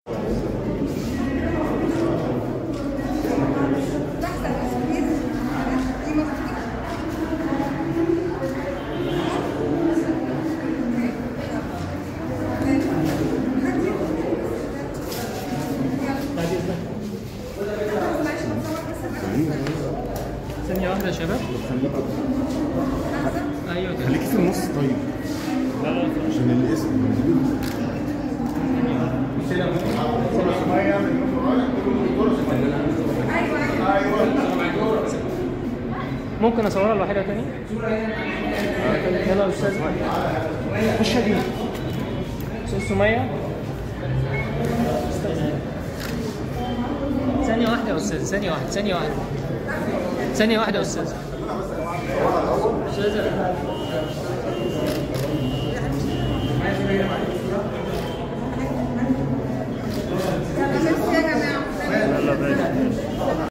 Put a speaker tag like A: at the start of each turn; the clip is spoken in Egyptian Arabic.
A: ثانية واحدة يا شباب ايوه كده
B: خليكي في النص طيب
A: لا لا
B: عشان الاسم
A: ممكن اصورها لوحدها تاني؟ يلا يا استاذ خش دي استاذ سمية ثانية واحدة يا استاذ ثانية واحدة ثانية واحدة ثانية واحدة يا استاذ استاذة